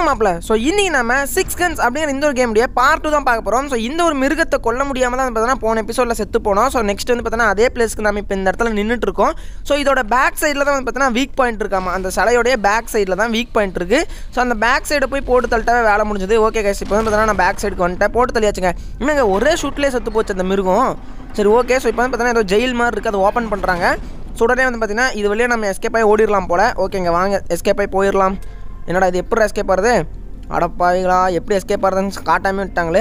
மாப்பிள ஸோ இன்னைக்கு நம்ம சிக்ஸ் கன்ஸ் அப்படிங்கிற இந்த ஒரு கேமுடைய பார்ட் டூ தான் பார்க்க போகிறோம் ஸோ இந்த ஒரு மிருகத்தை கொல்ல முடியாமல் தான் பார்த்தீங்கன்னா போன எபிசோடில் செத்து போனோம் ஸோ நெக்ஸ்ட் வந்து பார்த்தீங்கன்னா அதே பிளேஸ்க்கு நம்ம இப்போ இந்த இடத்துல நின்றுட்டு இருக்கோம் ஸோ இதோட பேக் சைடில் தான் வந்து பார்த்தீங்கன்னா வீக் பாயிண்ட் இருக்காமா அந்த சிலையோடைய பேக் சைடில் தான் வீக் பாயிண்ட் இருக்குது ஸோ அந்த பேக் சைடை போய் போட்டு தள்ளிட்டாவே வேலை முடிஞ்சது ஓகே கைஸ் இப்போ வந்து பார்த்தீங்கன்னா நான் பேக் சைடுக்கு வந்துட்டேன் போட்டு தள்ளியாச்சுங்க இன்னுங்க ஒரே ஷூட்லேயே செத்து போச்சு அந்த மிருகம் சரி ஓகே ஸோ இப்போ வந்து பார்த்தீங்கன்னா ஏதோ ஜெயில் மாதிரி இருக்குது அதை ஓப்பன் பண்ணுறாங்க ஸோ உடனே வந்து பார்த்தீங்கன்னா இது வழியாக நம்ம எஸ்கேப் ஆகி ஓடிடலாம் போல் ஓகேங்க வாங்க எஸ்கேப் ஆகி போயிடலாம் என்னடா இது எப்படி எஸ்கேப் ஆகிறது அடப்பாவிகளா எப்படி எஸ்கேப் ஆகிறதுன்னு காட்டாமே விட்டாங்களே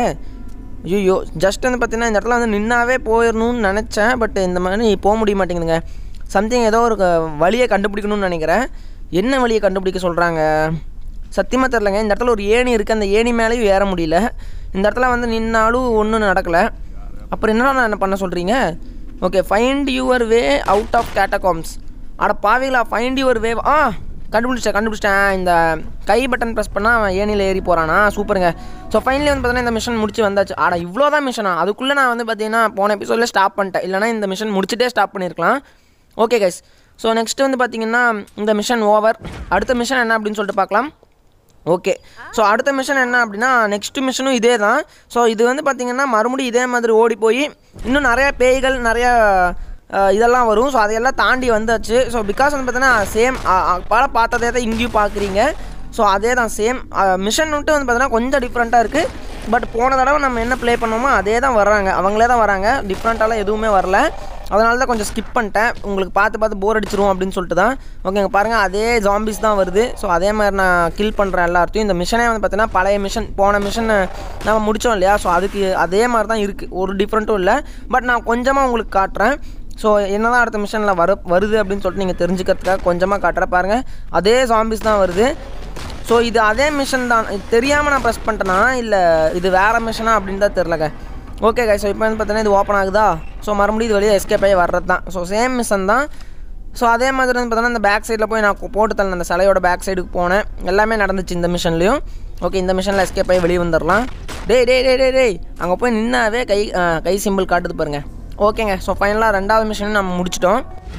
ஐயோ ஜஸ்ட் வந்து பார்த்தீங்கன்னா இந்த இடத்துல வந்து நின்னாவே போயிடணும்னு நினச்சேன் பட் இந்த மாதிரி போக முடிய மாட்டேங்குதுங்க சம்திங் ஏதோ ஒரு க- வழியை கண்டுபிடிக்கணும்னு நினைக்கிறேன் என்ன வழியை கண்டுபிடிக்க சொல்கிறாங்க சத்தியமாக தெரிலங்க இந்த இடத்துல ஒரு ஏணி இருக்குது அந்த ஏணி மேலேயும் ஏற முடியல இந்த இடத்துல வந்து நின்னாலும் ஒன்றும் நடக்கலை அப்புறம் என்னடா நான் என்ன பண்ண சொல்கிறீங்க okay find your way out of catacombs அட பாவிகளா ஃபைண்ட் யுவர் வே ஆ கண்டுபிடிச்சிட்டேன் கண்டுபிடிச்சிட்டேன் இந்த கை பட்டன் ப்ரெஸ் பண்ணால் அவன் ஏணியில் ஏறி போகிறானா சூப்பருங்க ஸோ ஃபைனலி வந்து பார்த்தீங்கன்னா இந்த மிஷன் முடிச்சு வந்தாச்சு ஆட இவ்வளோ தான் மிஷனா அதுக்குள்ளே நான் வந்து பார்த்தீங்கன்னா போன எபிசோடில் ஸ்டாப் பண்ணிட்டேன் இல்லைனா இந்த மிஷன் முடிச்சுட்டே ஸ்டாப் பண்ணியிருக்கலாம் ஓகே கைஸ் ஸோ நெக்ஸ்ட் வந்து பார்த்தீங்கன்னா இந்த மிஷன் ஓவர் அடுத்த மிஷன் என்ன அப்படின்னு சொல்லிட்டு பார்க்கலாம் ஓகே ஸோ அடுத்த மிஷன் என்ன அப்படின்னா நெக்ஸ்ட் மிஷனும் இதே தான் ஸோ இது வந்து பார்த்திங்கன்னா மறுபடியும் இதே மாதிரி ஓடி போய் இன்னும் நிறையா பேய்கள் நிறையா அஹ், இதெல்லாம் வரும் ஸோ அதையெல்லாம் தாண்டி வந்தாச்சு ஸோ பிகாஸ் வந்து பார்த்தீங்கன்னா சேம் பல பார்த்ததே தான் இங்கேயும் பார்க்குறீங்க ஸோ அதே தான் சேம் மிஷன் வந்துட்டு வந்து பார்த்தீங்கன்னா கொஞ்சம் டிஃப்ரெண்ட்டாக இருக்குது பட் போன தடவை நம்ம என்ன ப்ளே பண்ணோமோ அதே தான் வர்றாங்க அவங்களே தான் வராங்க டிஃப்ரெண்ட்டாலாம் எதுவுமே வரல அதனால தான் கொஞ்சம் ஸ்கிப் பண்ணிட்டேன் உங்களுக்கு பார்த்து பார்த்து போர் அடிச்சிரும் அப்படின்னு சொல்லிட்டு தான் ஓகேங்க பாருங்கள் அதே ஜாம்பிஸ் தான் வருது ஸோ அதே மாதிரி நான் கில் பண்ணுறேன் எல்லாத்தையும் இந்த மிஷனே வந்து பார்த்தீங்கன்னா பழைய மிஷன் போன மிஷன் நம்ம முடித்தோம் இல்லையா ஸோ அதுக்கு அதே மாதிரி தான் இருக்குது ஒரு டிஃப்ரெண்ட்டும் இல்லை பட் நான் கொஞ்சமாக உங்களுக்கு காட்டுறேன் ஸோ என்ன தான் அடுத்த மிஷனில் வர வருது அப்படின்னு சொல்லிட்டு நீங்கள் தெரிஞ்சுக்கிறதுக்காக கொஞ்சமாக காட்டுறேன் பாருங்கள் அதே ஜாம்பிஸ் தான் வருது ஸோ இது அதே மிஷன் தான் இது தெரியாமல் நான் ப்ரெஸ் பண்ணிட்டேனா இல்லை இது வேறு மிஷனா அப்படின்னு தான் தெரிலங்க ஓகே கை ஸோ இப்போ வந்து பார்த்தீங்கன்னா இது ஓப்பன் ஆகுதா ஸோ மறுபடியும் இது வழியாக எஸ்கேப் ஆகி வர்றது தான் ஸோ சேம் மிஷன் தான் ஸோ அதே மாதிரி வந்து பார்த்தீங்கன்னா இந்த பேக் சைடில் போய் நான் போட்டு தள்ளேன் அந்த சிலையோட பேக் சைடுக்கு போனேன் எல்லாமே நடந்துச்சு இந்த மிஷன்லேயும் ஓகே இந்த மிஷனில் எஸ்கேப் ஆகி வெளியே வந்துடலாம் டேய் டேய் டேய் டேய் டேய் அங்கே போய் நின்னாவே கை ஆ, கை சிம்பிள் காட்டுது பாருங்க ஓகேங்க ஸோ ஃபைனலாக ரெண்டாவது மிஷனும் நம்ம முடிச்சிட்டோம்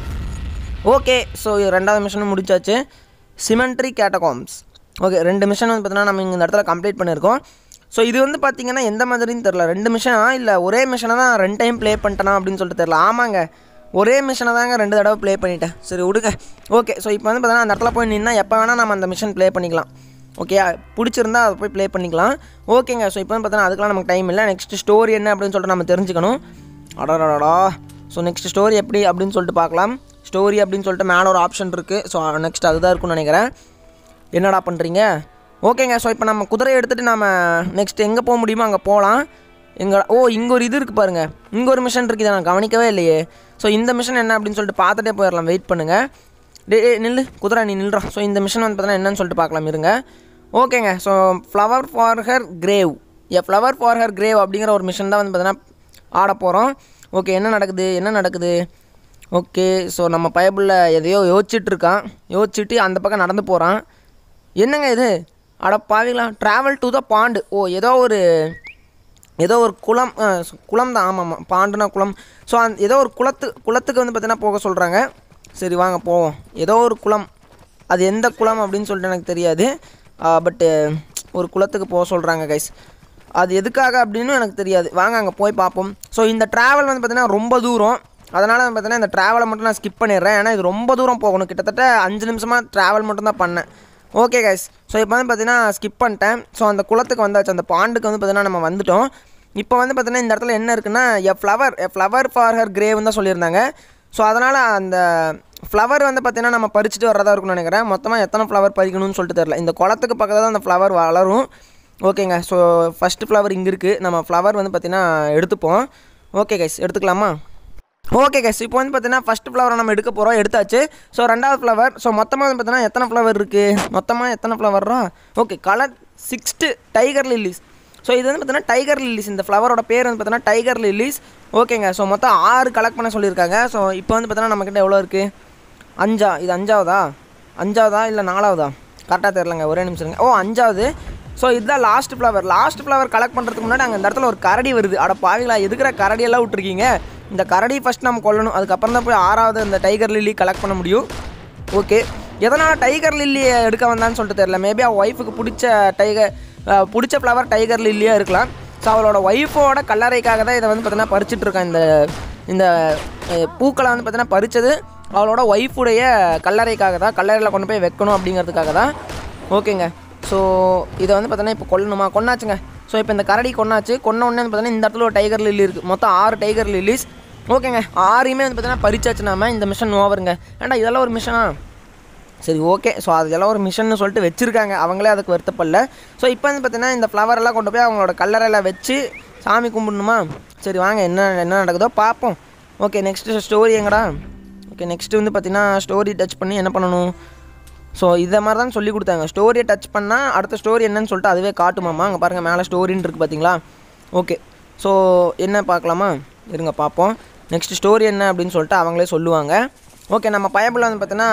ஓகே ஸோ ரெண்டாவது மிஷனும் முடிச்சாச்சு சிமெண்ட்ரி கேட்டகாம்ஸ் ஓகே ரெண்டு மிஷன் வந்து பார்த்தீங்கன்னா நம்ம இங்க இந்த இடத்துல கம்ப்ளீட் பண்ணியிருக்கோம் ஸோ இது வந்து பார்த்தீங்கன்னா எந்த மாதிரின்னு தெரில ரெண்டு மிஷனா இல்லை ஒரே மிஷனை தான் ரெண்டு டைம் ப்ளே பண்ணிட்டேனா அப்படின்னு சொல்லிட்டு தெரில ஆமாங்க ஒரே மிஷனை தாங்க ரெண்டு தடவை ப்ளே பண்ணிட்டேன் சரி விடுங்க ஓகே ஸோ இப்போ வந்து பார்த்தீங்கன்னா அந்த இடத்துல போய் நின்னா எப்போ வேணால் நம்ம அந்த மிஷன் ப்ளே பண்ணிக்கலாம் ஓகே பிடிச்சிருந்தா அதை போய் ப்ளே பண்ணிக்கலாம் ஓகேங்க ஸோ இப்போ வந்து பார்த்தீங்கன்னா அதுக்கெலாம் நமக்கு டைம் இல்லை நெக்ஸ்ட் ஸ்டோரி என்ன அப்படின்னு சொல்லிட்டு நம்ம தெரிஞ்சுக்கணும் அடடடா ஸோ நெக்ஸ்ட் ஸ்டோரி எப்படி அப்படின்னு சொல்லிட்டு பார்க்கலாம் ஸ்டோரி அப்படின்னு சொல்லிட்டு மேலே ஒரு ஆப்ஷன் இருக்குது ஸோ நெக்ஸ்ட் அதுதான் இருக்கும்னு நினைக்கிறேன் என்னடா பண்ணுறீங்க ஓகேங்க ஸோ இப்போ நம்ம குதிரை எடுத்துகிட்டு நம்ம நெக்ஸ்ட் எங்கே போக முடியுமோ அங்கே போகலாம் எங்கே ஓ இங்கே ஒரு இது இருக்குது பாருங்கள் இங்கே ஒரு மிஷன் இருக்குது இதை நான் கவனிக்கவே இல்லையே ஸோ இந்த மிஷன் என்ன அப்படின்னு சொல்லிட்டு பார்த்துட்டே போயிடலாம் வெயிட் பண்ணுங்கள் டே டே, நில்லு குதிரை நீ நில்றா ஸோ இந்த மிஷன் வந்து பார்த்தீங்கன்னா என்னன்னு சொல்லிட்டு பார்க்கலாம் இருங்க ஓகேங்க so flower for her grave a flower for her grave அப்படிங்கிற ஒரு மிஷன் தான் வந்து பார்த்தீங்கன்னா ஆட போகிறோம் ஓகே என்ன நடக்குது என்ன நடக்குது ஓகே ஸோ நம்ம பயபுள்ள எதையோ யோசிச்சுட்டு இருக்கான் யோசிச்சுட்டு அந்த பக்கம் நடந்து போகிறான் என்னங்க இது அட பாவிங்களா travel to the pond oh ஏதோ ஒரு ஏதோ ஒரு குளம் ஆ, சு- குளம் தான் ஆமாம் ஆமாம் பாண்டுனா குளம் ஸோ அந்த ஏதோ ஒரு குளத்து குளத்துக்கு வந்து பார்த்தீங்கன்னா போக சொல்கிறாங்க சரி வாங்க போவோம் ஏதோ ஒரு குளம் அது எந்த குளம் அப்படின்னு சொல்லிட்டு எனக்கு தெரியாது பட்டு ஒரு குளத்துக்கு போக சொல்கிறாங்க கைஸ் அது எதுக்காக அப்படின்னு எனக்கு தெரியாது வாங்க அங்கே போய் பார்ப்போம் ஸோ இந்த ட்ராவல் வந்து பார்த்தீங்கன்னா ரொம்ப தூரம் அதனால் வந்து பார்த்தீங்கன்னா இந்த ட்ராவலை மட்டும் நான் ஸ்கிப் பண்ணிடுறேன் ஏன்னா இது ரொம்ப தூரம் போகணும் கிட்டத்தட்ட அஞ்சு நிமிஷமாக ட்ராவல் மட்டும் தான் பண்ணேன் ஓகே கைஸ் ஸோ இப்போ வந்து பார்த்தீங்கன்னா ஸ்கிப் பண்ணிட்டேன் ஸோ அந்த குளத்துக்கு வந்தாச்சு அந்த பாண்டுக்கு வந்து பார்த்தீங்கன்னா நம்ம வந்துட்டோம் இப்போ வந்து பார்த்தீங்கன்னா இந்த இடத்துல என்ன இருக்குன்னா a flower a flower for her கிரேவ்னு தான் சொல்லியிருந்தாங்க ஸோ அதனால் அந்த ஃப்ளவர் வந்து பார்த்தீங்கன்னா நம்ம பறிச்சுட்டு வர்றதா இருக்கும்னு நினைக்கிறேன் மொத்தமாக எத்தனை ஃப்ளவர் பறிக்கணும்னு சொல்லிட்டு தெரில இந்த குளத்துக்கு பக்கத்தில் தான் அந்த ஃப்ளவர் வளரும் ஓகேங்க ஸோ ஃபஸ்ட்டு ஃப்ளவர் இங்கே இருக்குது நம்ம ஃப்ளவர் வந்து பார்த்தீங்கன்னா எடுத்துப்போம் ஓகே கைஸ் எடுத்துக்கலாமா ஓகே கைஸ் இப்போ வந்து பார்த்தீங்கன்னா ஃபஸ்ட் ஃப்ளவரை நம்ம எடுக்க போகிறோம் எடுத்தாச்சு ஸோ ரெண்டாவது ஃப்ளவர் ஸோ மொத்தமாக வந்து பார்த்தீங்கன்னா எத்தனை ஃப்ளவர் இருக்குது மொத்தமாக எத்தனை ஃப்ளவரா okay colour sixth tiger lilies so இது வந்து பார்த்தீங்கன்னா டைகர் லில்லிஸ் இந்த ஃப்ளவரோட பேர் வந்து பார்த்தீங்கன்னா டைகர் லில்லிஸ் ஓகேங்க ஸோ மொத்தம் ஆறு கலெக்ட் பண்ண சொல்லியிருக்காங்க ஸோ இப்போ வந்து பார்த்தீங்கன்னா நம்மக்கிட்ட எவ்வளோ இருக்குது அஞ்சா இது அஞ்சாவதா அஞ்சாவதா இல்லை நாலாவதா கரெக்டாக தெரிலங்க ஒரே நிமிஷம் இருங்க. ஓ அஞ்சாவது ஸோ இதுதான் last flower last flower collect பண்ணுறதுக்கு முன்னாடி அங்கே இந்த இடத்துல ஒரு கரடி வருது அட பாவிங்களா எதுக்குற கரடியெல்லாம் விட்டுருக்கீங்க இந்த கரடி ஃபஸ்ட் நம்ம கொல்லணும் அதுக்கப்புறம் தான் போய் ஆறாவது அந்த டைகர் லில்லி கலெக்ட் பண்ண முடியும் ஓகே எதனால் டைகர் லில்லியை எடுக்க வந்தான்னு சொல்லிட்டு தெரியல மேபி அவள் ஒய்ஃபுக்கு பிடிச்ச டைகர் அஹ், பிடிச்ச ஃப்ளவர் டைகர் லில்லியாக இருக்கலாம் ஸோ அவளோட ஒய்ஃபோட கல்லறைக்காக தான் இதை வந்து பார்த்தீங்கன்னா பறிச்சுட்டு இருக்கான் இந்த இந்த அஹ், பூக்களை வந்து பார்த்தீங்கன்னா பறிச்சது அவளோட ஒய்ஃபுடைய கல்லறைக்காக தான் கல்லறையில் கொண்டு போய் வைக்கணும் அப்படிங்கிறதுக்காக தான் ஓகேங்க ஸோ இதை வந்து பார்த்தீங்கன்னா இப்போ கொல்லணுமா கொன்னாச்சுங்க ஸோ இப்போ இந்த கரடி கொன்னாச்சு கொன்ன உடனே வந்து பார்த்தீங்கன்னா இந்த இடத்துல ஒரு டைகர் லில்லி இருக்குது மொத்தம் ஆறு டைகர் லில்லிஸ் ஓகேங்க ஆறையுமே வந்து பார்த்தீங்கன்னா பறிச்சாச்சு நாம இந்த மிஷன் ஓவருங்க ஏன்டா இதெல்லாம் ஒரு மிஷனா சரி ஓகே ஸோ அதெல்லாம் ஒரு மிஷன்னு சொல்லிட்டு வச்சுருக்காங்க அவங்களே அதுக்கு வருத்தப்படல ஸோ இப்போ வந்து பார்த்தீங்கன்னா இந்த flower எல்லாம் கொண்டு போய் அவங்களோட கல்லறையில் வச்சு சாமி கும்பிடணுமா சரி வாங்க என்ன என்ன நடக்குதோ பார்ப்போம் ஓகே நெக்ஸ்ட்டு ஸ்டோரி எங்கடா ஓகே நெக்ஸ்ட்டு வந்து பார்த்தீங்கன்னா ஸ்டோரி டச் பண்ணி என்ன பண்ணணும் ஸோ இதை மாதிரி தான் சொல்லி கொடுத்தாங்க ஸ்டோரியை டச் பண்ணால் அடுத்த ஸ்டோரி என்னன்னு சொல்லிட்டு அதுவே காட்டுமாம்மா அங்கே பாருங்கள் மேலே ஸ்டோரின்னு இருக்குது பார்த்தீங்களா ஓகே ஸோ என்ன பார்க்கலாமா இருங்க பார்ப்போம் நெக்ஸ்ட் ஸ்டோரி என்ன அப்படின்னு சொல்லிட்டு அவங்களே சொல்லுவாங்க ஓகே நம்ம பயபிள் வந்து பார்த்தீங்கன்னா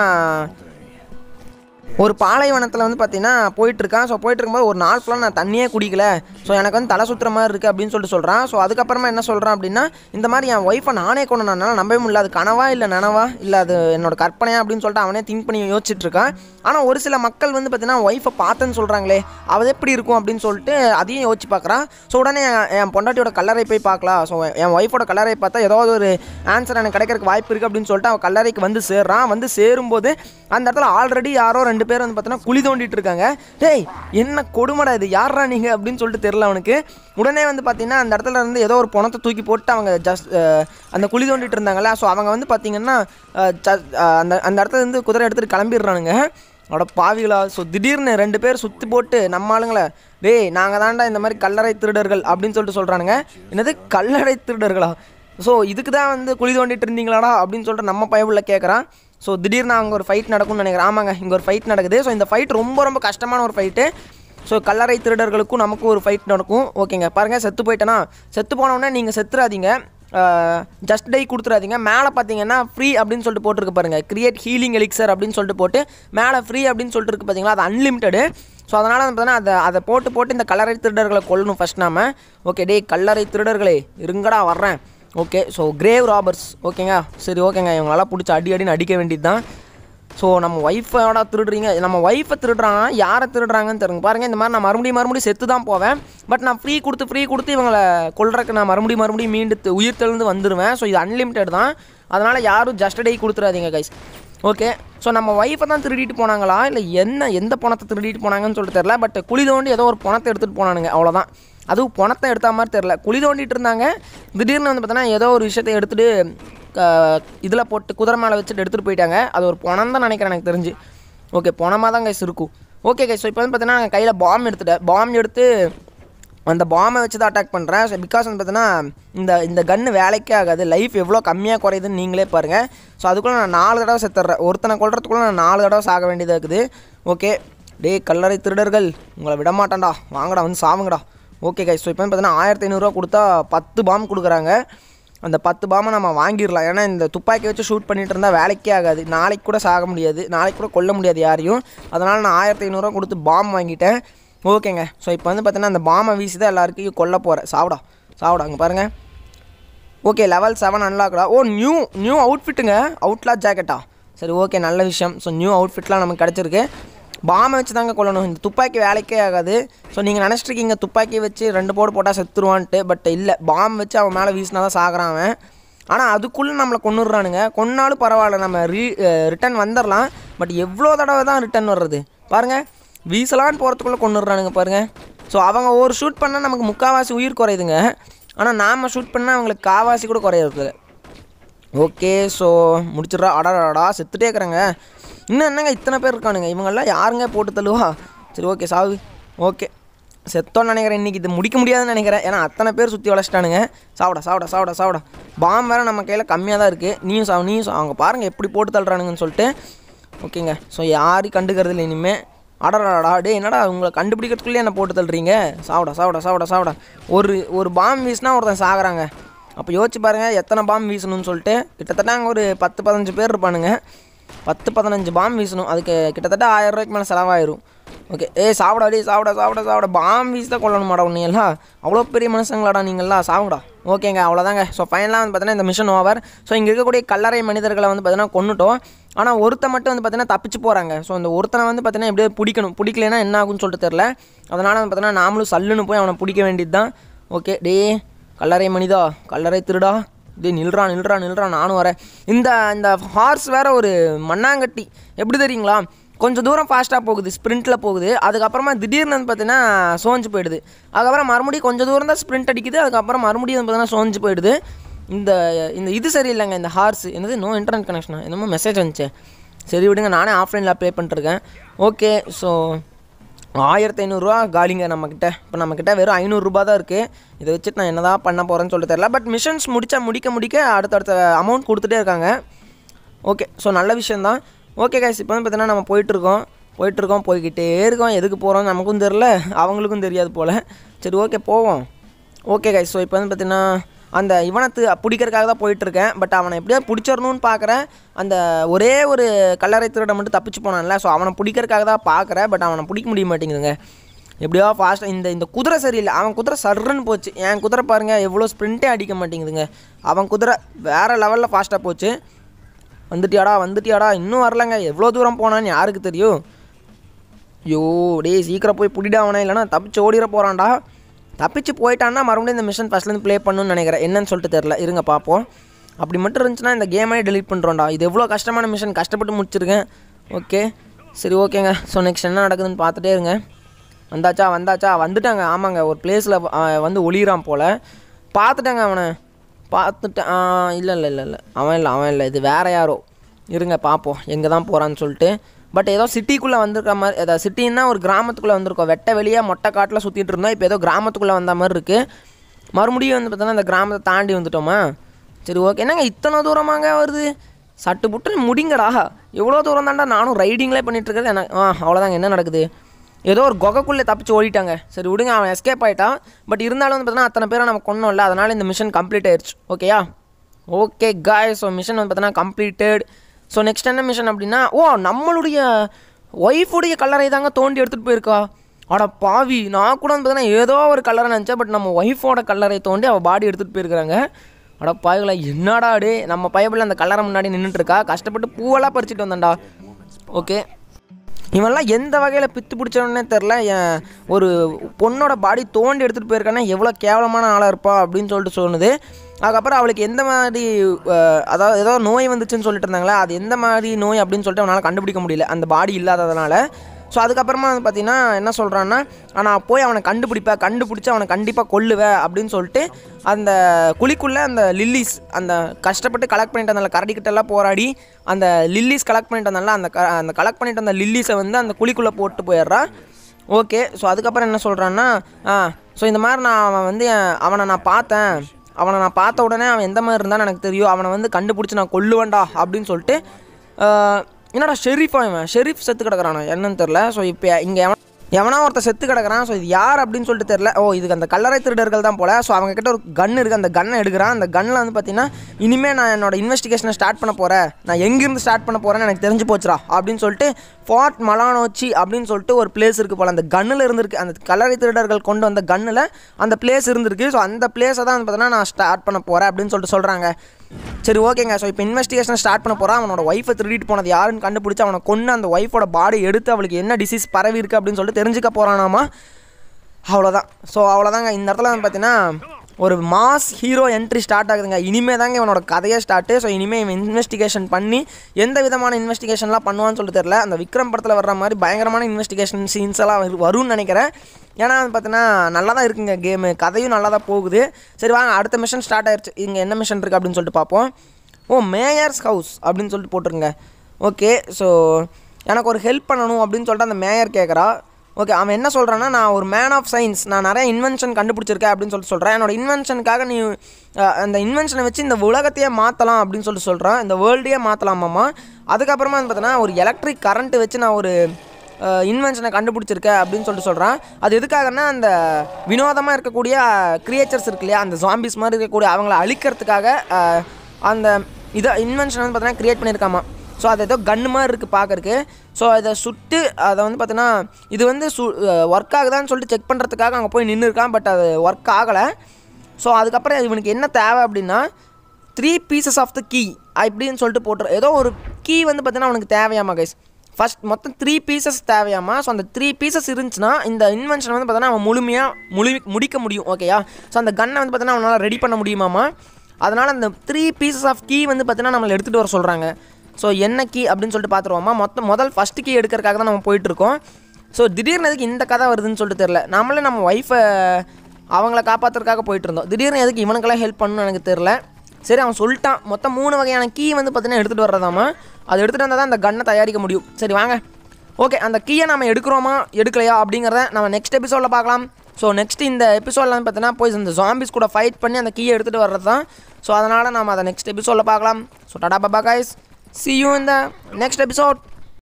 ஒரு பாலைவனத்தில் வந்து பார்த்தீங்கன்னா போயிட்டுருக்கான் ஸோ போயிட்டு இருக்கும்போது ஒரு நாள் ஃபுல்லாக நான் தண்ணியே குடிக்கல ஸோ எனக்கு வந்து தலை சுற்றுற மாதிரி இருக்குது அப்படின்னு சொல்லிட்டு சொல்கிறான் ஸோ அதுக்கப்புறமா என்ன சொல்கிறான் அப்படின்னா இந்த மாதிரி என் ஒய்ஃபை நானே கொண்டு நான் நம்பவே முடியல அது கனவா இல்லை நனவா இல்லை அது என்னோட கற்பனையா அப்படின்னு சொல்லிட்டு அவனே திங்க் பண்ணி யோசிச்சுட்டு இருக்கான் ஆனால் ஒரு சில மக்கள் வந்து பார்த்தீங்கன்னா ஒய்ஃபை பார்த்தேன்னு சொல்கிறாங்களே அது எப்படி இருக்கும் அப்படின்னு சொல்லிட்டு அதையும் யோசிச்சு பார்க்குறான் ஸோ உடனே என் என் பொண்டாட்டியோட கல்லறை போய் பார்க்கலாம் ஸோ என் ஒய்ஃபோட கல்லறை பார்த்தா ஏதாவது ஒரு ஆன்சர் எனக்கு கிடைக்கிறதுக்கு வாய்ப்பு இருக்குது அப்படின்னு சொல்லிட்டு அவன் கல்லறைக்கு வந்து சேர்றான் வந்து சேரும்போது அந்த இடத்துல ஆல்ரெடி யாரோ ரெண்டு பேர் வந்து பார்த்தீங்கன்னா குழி தோண்டிட்டு இருக்காங்க டேய் என்ன கொடுமடா இது யாரா நீங்கள் அப்படின்னு சொல்லிட்டு தெரில அவனுக்கு உடனே வந்து பார்த்தீங்கன்னா அந்த இடத்துல இருந்து ஏதோ ஒரு பணத்தை தூக்கி போட்டு அவங்க ஜஸ்ட் அந்த குழி தோண்டிட்டு இருந்தாங்கல்ல ஸோ அவங்க வந்து பார்த்தீங்கன்னா அஹ், just, அஹ், அந்த அந்த இடத்துல இருந்து குதிரை எடுத்துகிட்டு கிளம்பிடுறானுங்க அவட பாவிகளா ஸோ திடீர்னு ரெண்டு பேர் சுற்றி போட்டு நம்ம ஆளுங்களே டேய் நாங்கள் தான்டா இந்த மாதிரி கல்லறை திருடர்கள் அப்படின்னு சொல்லிட்டு சொல்கிறானுங்க என்னது கல்லறை திருடர்களா ஸோ இதுக்கு தான் வந்து குழி தோண்டிட்டு இருந்தீங்களாடா அப்படின்னு சொல்லிட்டு நம்ம பயவுள்ள கேட்குறான் ஸோ திடீர்னு அங்கே ஒரு ஃபைட் நடக்கும்னு நினைக்கிறேன் ஆமாங்க இங்கே ஒரு ஃபைட் நடக்குது ஸோ இந்த ஃபைட் ரொம்ப ரொம்ப கஷ்டமான ஒரு ஃபைட்டு ஸோ கல்லறை திருடர்களுக்கும் நமக்கும் ஒரு ஃபைட் நடக்கும் ஓகேங்க பாருங்கள் செத்து போயிட்டேனா செத்து போனவுடனே நீங்கள் செத்துறாதீங்க ஜஸ்ட் டை கொடுத்துறாதீங்க மேலே பார்த்தீங்கன்னா ஃப்ரீ அப்படின்னு சொல்லிட்டு போட்டிருக்கு பாருங்க கிரியேட் ஹீலிங் எலிக்சர் அப்படின்னு சொல்லிட்டு போட்டு மேலே ஃப்ரீ அப்படின்னு சொல்லிட்டு இருக்கு பார்த்தீங்களா அது அன்லிமிட்டடு ஸோ அதனால் வந்து பார்த்தீங்கன்னா அதை அதை போட்டு போட்டு இந்த கல்லறை திருடர்களை கொல்லணும் ஃபஸ்ட் நாம ஓகே டேய் கல்லறை திருடர்களே இருங்கடா வர்றேன் ஓகே ஸோ கிரேவ் ராபர்ஸ் ஓகேங்க சரி ஓகேங்க இவங்களெல்லாம் பிடிச்சி அடி அடின்னு அடிக்க வேண்டியது தான் ஸோ நம்ம ஒய்ஃபோட திருடுறீங்க நம்ம ஒய்ஃபை திருடுறாங்க யாரை திருடுறாங்கன்னு தெரியுங்க பாருங்கள் இந்த மாதிரி நான் மறுபடியும் மறுபடியும் செத்து தான் போவேன் பட் நான் ஃப்ரீ கொடுத்து ஃப்ரீ கொடுத்து இவங்களை கொல்றதுக்கு நான் மறுபடியும் மறுபடியும் மீண்டு தி- உயிர் தெழுந்து வந்துடுவேன் ஸோ இது அன்லிமிட்டட் தான் அதனால் யாரும் ஜஸ்ட் டே கொடுத்துறாதீங்க கைஸ் ஓகே ஸோ நம்ம ஒய்ஃபை தான் திருடிட்டு போனாங்களா இல்லை என்ன எந்த பணத்தை திருடிட்டு போனாங்கன்னு சொல்லிட்டு தெரில பட் குழி தோண்டி ஏதோ ஒரு பணத்தை எடுத்துகிட்டு போனானுங்க அவ்வளோதான் அதுவும் பணத்தை எடுத்த மாதிரி தெரில குழி தோண்டிட்டு இருந்தாங்க திடீர்னு வந்து பார்த்தோன்னா ஏதோ ஒரு விஷயத்தை எடுத்துகிட்டு இதில் போட்டு குதிரை மேலே வச்சுட்டு எடுத்துகிட்டு போயிட்டாங்க அது ஒரு பணம் தான் நினைக்கிறேன் எனக்கு தெரிஞ்சு ஓகே பணமாக தான் கைஸ் இருக்கும் ஓகே கைஸ் ஸோ இப்போ வந்து பார்த்தீங்கன்னா நான் கையில் பாம் எடுத்துட்டேன் பாம் எடுத்து அந்த பாமை வச்சு தான் அட்டாக் பண்ணுறேன் ஸோ பிகாஸ் வந்து பார்த்தீங்கன்னா இந்த இந்த கன்று வேலைக்கே ஆகாது லைஃப் எவ்வளோ கம்மியாக குறையுதுன்னு நீங்களே பாருங்கள் ஸோ அதுக்குள்ளே நான் நாலு தடவை செத்துறேன் ஒருத்தனை கொல்றதுக்குள்ளே நான் நாலு தடவை சாக வேண்டியதாக இருக்குது ஓகே டேய் கல்லறை திருடர்கள் உங்களை விட மாட்டேன்டா வாங்கடா வந்து சாவுங்கடா ஓகே கைஸ் ஸோ இப்போ வந்து பார்த்தீங்கன்னா ஆயிரத்தி ஐநூறுரூவா கொடுத்தா பத்து பாம் கொடுக்குறாங்க அந்த பத்து பாமை நம்ம வாங்கிடலாம் ஏன்னா இந்த துப்பாக்கி வச்சு ஷூட் பண்ணிட்டு இருந்தால் வேலைக்கே ஆகாது நாளைக்கு கூட சாக முடியாது நாளைக்கு கூட கொல்ல முடியாது யாரையும் அதனால் நான் ஆயிரத்தி ஐநூறுரூவா கொடுத்து பாம் வாங்கிட்டேன் ஓகேங்க ஸோ இப்போ வந்து பார்த்தீங்கன்னா அந்த பாமை வீசி தான் எல்லாருக்கும் கொல்ல போகிறேன் சாப்பிடா சாப்பிடா அங்கே பாருங்கள் ஓகே லெவல் செவன் அன்லாக்டா ஓ நியூ நியூ அவுட்ஃபிட்டுங்க அவுட்லா ஜாக்கெட்டா சரி ஓகே நல்ல விஷயம் ஸோ நியூ அவுட்ஃபிட்லாம் நமக்கு கிடச்சிருக்கு பாமை வச்சு தாங்க கொள்ளணும் இந்த துப்பாக்கி வேலைக்கே ஆகாது ஸோ நீங்கள் நினச்சிட்ருக்கீங்க துப்பாக்கி வச்சு ரெண்டு போடு போட்டால் செத்துருவான்ட்டு பட் இல்லை பாம் வச்சு அவன் மேலே வீசினா தான் சாகுறான் அவன் ஆனால் அதுக்குள்ளே நம்மளை கொண்டுடுறானுங்க கொன்னாலும் பரவாயில்ல நம்ம ரீ ரிட்டன் வந்துடலாம் பட் எவ்வளோ தடவை தான் ரிட்டன் வர்றது பாருங்கள் வீசலான்னு போகிறதுக்குள்ளே கொண்டுடுறானுங்க பாருங்கள் ஸோ அவங்க ஒரு ஷூட் பண்ணால் நமக்கு முக்கால்வாசி உயிர் குறையுதுங்க ஆனால் நாம் ஷூட் பண்ணால் அவங்களுக்கு காவாசி கூட குறையிறது ஓகே ஸோ முடிச்சிடுறா அடாடா செத்துட்டே இருக்கிறாங்க இன்னும் என்னங்க இத்தனை பேர் இருக்கானுங்க இவங்கெல்லாம் யாருங்க போட்டு தள்ளுவா சரி ஓகே சாவு ஓகே செத்தோன்னு நினைக்கிறேன் இன்றைக்கி இது முடிக்க முடியாதுன்னு நினைக்கிறேன் ஏன்னா அத்தனை பேர் சுற்றி வளச்சிட்டானுங்க சாப்பிட சாப்பிட சாப்பிட சாப்பிட பாம் வேறு நம்ம கையில் கம்மியாக தான் இருக்குது நீயும் சாவு நீயும் சாவு அவங்க பாருங்கள் எப்படி போட்டு தள்ளுறானுங்கன்னு சொல்லிட்டு ஓகேங்க ஸோ யாரையும் கண்டுக்கிறது இல்லை இனிமேல் அடடாடா டே என்னடா உங்களை கண்டுபிடிக்கிறதுக்குள்ளே என்ன போட்டு தள்ளுறீங்க சாப்பிட சாப்பிட சாப்பிட சாப்பிட ஒரு ஒரு பாம் வீசினா ஒருத்தன் சாகுறாங்க அப்போ யோசிச்சு பாருங்கள் எத்தனை பாம் வீசணும்னு சொல்லிட்டு கிட்டத்தட்ட அங்கே ஒரு பத்து பதினஞ்சு பேர் இருப்பானுங்க பத்து பதினஞ்சு பாம் வீசணும் அதுக்கு கிட்டத்தட்ட ஆயிரம் ரூபாய்க்கு மேலே செலவாயிரும் ஓகே ஏய் சாப்பிடா டே சாப்பிட சாப்பிட சாப்பிட பாம் வீஸ் தான் கொள்ளணுமாடா உன்னை எல்லாம் அவ்வளோ பெரிய மனுஷங்களாடா நீங்கள்லாம் சாப்பிடா ஓகேங்க அவ்வளோதாங்க ஸோ ஃபைனலாக வந்து பார்த்தீங்கன்னா இந்த மிஷன் ஓவர் ஸோ இங்கே இருக்கக்கூடிய கல்லறை மனிதர்களை வந்து பார்த்தீங்கன்னா கொண்டுட்டோம் ஆனால் ஒருத்த மட்டும் வந்து பார்த்தீங்கன்னா தப்பிச்சு போகிறாங்க ஸோ இந்த ஒருத்தனை வந்து பார்த்தீங்கன்னா எப்படியோ பிடிக்கணும் பிடிக்கலைன்னா என்ன ஆகும்னு சொல்லிட்டு தெரில அதனால் வந்து பார்த்தீங்கன்னா நாமளும் சல்லுன்னு போய் அவனை பிடிக்க வேண்டியது தான் ஓகே டே கல்லறை மனிதா கல்லறை திருடா டே நில்றா நில்றா நில்றா நானும் வரேன் இந்த இந்த ஹார்ஸ் வேற ஒரு மண்ணாங்கட்டி எப்படி தெரியுங்களா கொஞ்சம் தூரம் ஃபாஸ்ட்டாக போகுது ஸ்ப்ரிண்ட்டில் போகுது அதுக்கப்புறமா திடீர்னு வந்து பார்த்தீங்கன்னா சோஞ்சு போயிடுது அதுக்கப்புறம் மறுபடியும் கொஞ்சம் தூரம் தான் ஸ்ப்ரிண்ட் அடிக்குது அதுக்கப்புறம் மறுபடியும் வந்து பார்த்தீங்கன்னா சோஞ்சு போயிடுது இந்த இந்த இது சரியில்லைங்க இந்த ஹார்ஸ் என்னது நோ இன்டர்நெட் கனெக்ஷனா என்னமோ மெசேஜ் வந்துச்சு சரி விடுங்க நானே ஆஃப்லைனில் அப்ளை பண்ணிட்டுருக்கேன் ஓகே ஸோ ஆயிரத்தி ஐநூறுரூவா காலிங்க நம்மக்கிட்ட இப்போ நம்மக்கிட்ட வெறும் ஐநூறுரூபா தான் இருக்குது இதை வச்சுட்டு நான் என்னதான் பண்ண போகிறேன்னு சொல்லிட்டு தெரியல பட் மிஷன்ஸ் முடிச்சா முடிக்க முடிக்க அடுத்தடுத்த அமௌண்ட் கொடுத்துட்டே இருக்காங்க ஓகே ஸோ நல்ல விஷயந்தான் ஓகே கைஸ் இப்போ வந்து பார்த்தீங்கன்னா நம்ம போயிட்டுருக்கோம் போயிட்டுருக்கோம் போய்கிட்டே இருக்கோம் எதுக்கு போகிறோம் நமக்கும் தெரில அவங்களுக்கும் தெரியாது போல் சரி ஓகே போவோம் ஓகே கைஸ் ஸோ இப்போ வந்து பார்த்தீங்கன்னா அந்த இவனத்து பிடிக்கிறதுக்காக தான் போயிட்டுருக்கேன் பட் அவனை எப்படியோ பிடிச்சிடணும்னு பார்க்குறேன் அந்த ஒரே ஒரு கல்லறை திருட மட்டும் தப்பிச்சு போனான்ல ஸோ அவனை பிடிக்கிறதுக்காக தான் பார்க்குறேன் பட் அவனை பிடிக்க முடிய மாட்டேங்குதுங்க எப்படியோ ஃபாஸ்ட்டாக இந்த இந்த குதிரை சரியில்லை அவன் குதிரை சர்றன்னு போச்சு என் குதிரை பாருங்கள் எவ்வளோ ஸ்ப்ரிண்ட்டே அடிக்க மாட்டேங்குதுங்க அவன் குதிரை வேறு லெவலில் ஃபாஸ்ட்டாக போச்சு வந்துட்டியாடா வந்துட்டியாடா இன்னும் வரலங்க எவ்வளோ தூரம் போனான்னு யாருக்கு தெரியும் ஐயோ டேய் சீக்கிரம் போய் பிடிடா அவனை இல்லைனா தப்பிச்சு ஓடிட போகிறான்டா தப்பிச்சு போயிட்டான்னா மறுபடியும் இந்த மிஷன் ஃபஸ்ட்லேருந்து ப்ளே பண்ணணும்னு நினைக்கிறேன் என்னன்னு சொல்லிட்டு தெரில இருங்க பார்ப்போம் அப்படி மட்டும் இருந்துச்சுன்னா இந்த கேமே delete பண்ணுறோம்டா இது எவ்வளோ கஷ்டமான மிஷன் கஷ்டப்பட்டு முடிச்சிருக்கேன் ஓகே சரி ஓகேங்க ஸோ நெக்ஸ்ட் என்ன நடக்குதுன்னு பார்த்துட்டே இருங்க வந்தாச்சா வந்தாச்சா வந்துட்டாங்க ஆமாங்க ஒரு பிளேஸில் வந்து ஒளிகிறான் போல் பார்த்துட்டாங்க அவனை பார்த்துட்டேன் இல்லை இல்லை இல்லை இல்லை அவன் இல்லை அவன் இல்லை இது வேற யாரோ இருங்க பார்ப்போம் எங்கே தான் போகிறான்னு சொல்லிட்டு பட் ஏதோ சிட்டிக்குள்ளே வந்திருக்க மாதிரி ஏதோ சிட்டின்னா ஒரு கிராமத்துக்குள்ளே வந்திருக்கோம் வெட்ட வெளியாக மொட்டை காட்டில் சுற்றிட்டு இருந்தோம் இப்போ ஏதோ கிராமத்துக்குள்ளே வந்த மாதிரி இருக்குது மறுபடியும் வந்து பார்த்தோன்னா இந்த கிராமத்தை தாண்டி வந்துட்டோமா சரி ஓகே என்னங்க இத்தனை தூரமாங்க வருது சட்டு புட்டு முடிங்கடா எவ்வளோ தூரம் தாண்டா நானும் ரைடிங்லே பண்ணிட்டு இருக்கிறது எனக்கு ஆ அவ்வளோதாங்க என்ன நடக்குது ஏதோ ஒரு குகைக்குள்ளே தப்பிச்சு ஓடிட்டாங்க சரி விடுங்க அவன் எஸ்கேப் ஆகிட்டான் பட் இருந்தாலும் வந்து பார்த்தீங்கன்னா அத்தனை பேரை நம்ம கொண்டோம்ல அதனால் இந்த மிஷன் கம்ப்ளீட் ஆயிடுச்சு ஓகேயா ஓகே காய் ஸோ மிஷன் வந்து பார்த்தீங்கன்னா கம்ப்ளீட்டட் ஸோ நெக்ஸ்ட் என்ன மிஷன் அப்படின்னா ஓ நம்மளுடைய ஒய்ஃபுடைய கல்லறை தாங்க தோண்டி எடுத்துகிட்டு போயிருக்கா அட பாவி நான் கூட வந்து பார்த்தீங்கன்னா ஏதோ ஒரு கல்லறை நினச்சேன் பட் நம்ம ஒய்ஃபோட கல்லறை தோண்டி அவள் பாடி எடுத்துகிட்டு போயிருக்கிறாங்க அட பாவிகளா என்னடா டே நம்ம பயபில் அந்த கல்லறை முன்னாடி நின்றுட்டு இருக்கா கஷ்டப்பட்டு பூவெல்லாம் பறிச்சுட்டு வந்தேன்டா ஓகே இவன்லாம் எந்த வகையில் பித்து பிடிச்சவனே தெரில என் ஒரு பொண்ணோட பாடி தோண்டி எடுத்துகிட்டு போயிருக்கானா எவ்வளோ கேவலமான ஆளாக இருப்பா அப்படின்னு சொல்லிட்டு சொன்னுது அதுக்கப்புறம் அவளுக்கு எந்த மாதிரி அஹ், அதாவது ஏதோ நோய் வந்துச்சுன்னு சொல்லிட்டு இருந்தாங்களே அது எந்த மாதிரி நோய் அப்படின்னு சொல்லிட்டு அவனால் கண்டுபிடிக்க முடியல அந்த பாடி இல்லாததுனால ஸோ அதுக்கப்புறமா வந்து பார்த்தீங்கன்னா என்ன சொல்கிறான்னா நான் போய் அவனை கண்டுபிடிப்பேன் கண்டுபிடிச்சி அவனை கண்டிப்பாக கொல்லுவேன் அப்படின்னு சொல்லிட்டு அந்த குழிக்குள்ளே அந்த லில்லிஸ் அந்த கஷ்டப்பட்டு கலெக்ட் பண்ணிட்டு வந்தால கரடிக்கிட்டெல்லாம் போராடி அந்த லில்லிஸ் கலெக்ட் பண்ணிட்டு வந்தால அந்த க அந்த கலெக்ட் பண்ணிட்டு வந்த லில்லிஸை வந்து அந்த குழிக்குள்ளே போட்டு போயிடுறா ஓகே ஸோ அதுக்கப்புறம் என்ன சொல்கிறான்னா ஆ ஸோ இந்த மாதிரி நான் அவன் வந்து என்- அவனை நான் பார்த்தேன் அவனை நான் பார்த்த உடனே அவன் எந்த மாதிரி இருந்தான்னு எனக்கு தெரியும் அவனை வந்து கண்டுபிடிச்சி நான் கொல்லுவேன்டா அப்படின்னு சொல்லிட்டு ஆஹ், என்னடா ஷெரீஃபா இவன் ஷெரீஃப் செத்து கிடக்குறானா என்னன்னு தெரில ஸோ இப்போ இங்கே எவன் எவனா ஒருத்தர் செத்து கிடக்குறான் ஸோ இது யார் அப்படின்னு சொல்லிட்டு தெரில ஓ இதுக்கு அந்த கல்லறை திருடர்கள் தான் போல ஸோ அவங்க கிட்ட ஒரு கன் இருக்குது அந்த கன்னை எடுக்கிறான் அந்த கன்னில் வந்து பார்த்தீங்கன்னா இனிமேல் நான் என்னோட இன்வெஸ்டிகேஷனை ஸ்டார்ட் பண்ண போகிறேன் நான் எங்கேருந்து ஸ்டார்ட் பண்ண போகிறேன்னு எனக்கு தெரிஞ்சு போச்சுடா அப்படின்னு சொல்லிட்டு ஃபார்ட் மலானோச்சி அப்படின்னு சொல்லிட்டு ஒரு பிளேஸ் இருக்குது போல் அந்த கன்னில் இருந்திருக்கு அந்த கல்லறை திருடர்கள் கொண்டு வந்த கன்னில் அந்த பிளேஸ் இருந்திருக்கு ஸோ அந்த பிளேஸை தான் வந்து பார்த்தீங்கன்னா நான் ஸ்டார்ட் பண்ண போகிறேன் அப்படின்னு சொல்லிட்டு சொல்கிறாங்க சரி ஓகேங்க ஸோ இப்போ இன்வெஸ்டிகேஷன் ஸ்டார்ட் பண்ண போகிறான் அவனோட ஒய்ஃபை திருடிட்டு போனது யாருன்னு கண்டுபிடிச்சி அவனை கொண்டு அந்த ஒய்ஃபோட பாடி எடுத்து அவளுக்கு என்ன டிசீஸ் பரவி இருக்கு அப்படின்னு சொல்லிட்டு தெரிஞ்சுக்க போகிறானாமா அவ்வளோதான் ஸோ அவ்வளோதாங்க இந்த இடத்துல வந்து பார்த்தீங்கன்னா ஒரு மாஸ் ஹீரோ என்ட்ரி ஸ்டார்ட் ஆகுதுங்க இனிமே தாங்க இவனோட கதையே ஸ்டார்ட்டு ஸோ இனிமேல் இவன் இன்வெஸ்டிகேஷன் பண்ணி எந்த விதமான இன்வெஸ்டிகேஷன்லாம் பண்ணுவான்னு சொல்லிட்டு தெரில அந்த விக்ரம் படத்தில் வர்ற மாதிரி பயங்கரமான இன்வெஸ்டிகேஷன் சீன்ஸ் எல்லாம் வரு- வரும்னு நினைக்கிறேன் ஏன்னா வந்து பார்த்தீங்கன்னா நல்லா தான் இருக்குங்க கேமு கதையும் நல்லா தான் போகுது சரி வாங்க அடுத்த மிஷன் ஸ்டார்ட் ஆயிருச்சு இங்கே என்ன மிஷன் இருக்குது அப்படின்னு சொல்லிட்டு பார்ப்போம் ஓ மேயர்ஸ் ஹவுஸ் அப்படின்னு சொல்லிட்டு போட்டிருங்க ஓகே ஸோ எனக்கு ஒரு ஹெல்ப் பண்ணணும் அப்படின்னு சொல்லிட்டு அந்த மேயர் கேட்குறா ஓகே அவன் என்ன சொல்கிறான்னா நான் ஒரு மேன் ஆஃப் சயின்ஸ் நான் நிறைய இன்வென்ஷன் கண்டுபிடிச்சிருக்கேன் அப்படின்னு சொல்லிட்டு சொல்கிறேன் என்னோட இன்வென்ஷனுக்காக நீ அஹ், அந்த இன்வென்ஷனை வச்சு இந்த உலகத்தையே மாற்றலாம் அப்படின்னு சொல்லிட்டு சொல்கிறான் இந்த வேர்ல்டையே மாற்றலாமாம்மா அதுக்கப்புறமா வந்து பார்த்தீங்கன்னா ஒரு எலக்ட்ரிக் கரண்ட்டு வச்சு நான் ஒரு இன்வென்ஷனை கண்டுபிடிச்சிருக்கேன் அப்படின்னு சொல்லிட்டு சொல்கிறான் அது எதுக்காகன்னா அந்த வினோதமாக இருக்கக்கூடிய கிரியேச்சர்ஸ் இருக்கு இல்லையா அந்த ஜாம்பிஸ் மாதிரி இருக்கக்கூடிய அவங்கள அழிக்கிறதுக்காக அஹ், அந்த இதை இன்வென்ஷன் வந்து பார்த்தீங்கன்னா க்ரியேட் பண்ணியிருக்காமா ஸோ அது ஏதோ கன்று மாதிரி இருக்குது பார்க்கறக்கு ஸோ அதை சுட்டு அதை வந்து பார்த்தீங்கன்னா இது வந்து சு ஒர்க் ஆகுதான்னு சொல்லிட்டு செக் பண்ணுறதுக்காக அங்கே போய் நின்று இருக்கான் பட் அது ஒர்க் ஆகலை ஸோ அதுக்கப்புறம் இவனுக்கு என்ன தேவை அப்படின்னா three pieces of the key அப்படின்னு சொல்லிட்டு போட்டுரு ஏதோ ஒரு கீ வந்து பார்த்தீங்கன்னா அவனுக்கு தேவையாமா கைஸ் ஃபஸ்ட் மொத்தம் த்ரீ பீசஸ் தேவையாமா ஸோ அந்த த்ரீ பீசஸ் இருந்துச்சுன்னா இந்த இன்வென்ஷன் வந்து பார்த்தீங்கன்னா அவன் முழுமையாக முழு முடிக்க முடியும் ஓகேயா ஸோ அந்த கன்னை வந்து பார்த்தீங்கன்னா அவனால் ரெடி பண்ண முடியுமாமா அதனால் அந்த த்ரீ பீசஸ் ஆஃப் கீ வந்து பார்த்தீங்கன்னா நம்மளை எடுத்துகிட்டு வர சொல்கிறாங்க ஸோ என்ன கீ அப்படின்னு சொல்லிட்டு பார்த்துருவோமா மொத்தம் முதல் ஃபஸ்ட்டு கீ எடுக்கிறதுக்காக தான் நம்ம போயிட்டுருக்கோம் ஸோ திடீர்னு எதுக்கு இந்த கதை வருதுன்னு சொல்லிட்டு தெரில நம்மளே நம்ம ஒய்ஃபை அவங்கள காப்பாற்றுறதுக்காக போயிட்டு இருந்தோம் திடீர்னு எதுக்கு இவனுக்கெல்லாம் ஹெல்ப் பண்ணணும்னு எனக்கு தெரில சரி அவன் சொல்லிட்டான் மொத்தம் மூணு வகையான கீ வந்து பார்த்தீங்கன்னா எடுத்துகிட்டு வர்றதாமா அது எடுத்துகிட்டு வந்தால் தான் அந்த கன்னை தயாரிக்க முடியும் சரி வாங்க ஓகே அந்த கீயை நம்ம எடுக்கிறோமா எடுக்கலையா அப்படிங்கிறத நம்ம நெக்ஸ்ட் எபிசோடில் பார்க்கலாம் ஸோ நெக்ஸ்ட் இந்த எபிசோடில் வந்து பார்த்தீங்கன்னா போய் இந்த ஜாம்பிஸ் கூட ஃபைட் பண்ணி அந்த கீயை எடுத்துகிட்டு வர்றது தான் ஸோ அதனால் நம்ம அதை நெக்ஸ்ட் எபிசோடில் பார்க்கலாம் ஸோ டாடா பாபா கைஸ் சி யூ இந்த நெக்ஸ்ட் எபிசோட்